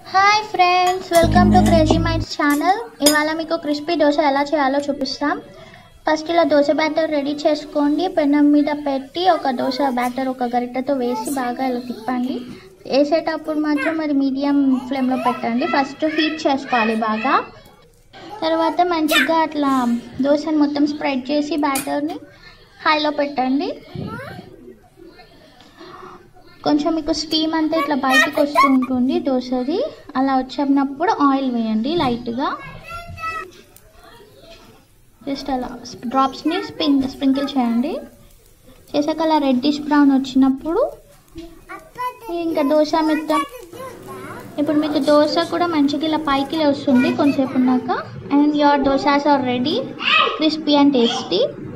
hi friends welcome to crazy minds channel ఇవాళ మీకు crispy dosa ఎలా చేయాలో చూపిస్తాం ఫస్ట్ ఇలా దోశ బ్యాటర్ రెడీ చేసుకోండి పెనం మీద పెట్టి ఒక దోశ బ్యాటర్ ఒక గరిటెతో వేసి బాగా ఇలా తిప్పండి వేసేటప్పుడు మాత్రం మరి మీడియం ఫ్లేమ్లో పెట్టండి ఫస్ట్ హీట్ చేసుకోవాలి బాగా తర్వాత మంచిగా అట్లా దోశని మొత్తం స్ప్రెడ్ చేసి బ్యాటర్ని హైలో పెట్టండి కొంచెం మీకు స్టీమ్ అంతా ఇట్లా బయటకు వస్తూ ఉంటుంది దోశది అలా వచ్చినప్పుడు ఆయిల్ వేయండి లైట్గా జస్ట్ అలా డ్రాప్స్ని స్ప్రింగ్ స్ప్రింకిల్ చేయండి చేసాక అలా రెడ్డిష్ బ్రౌన్ వచ్చినప్పుడు ఇంకా దోశ మొత్తం ఇప్పుడు మీకు దోశ కూడా మంచిగా ఇలా పైకి వస్తుంది కొంచెంసేపు ఉన్నాక and your dosas are ready crispy and tasty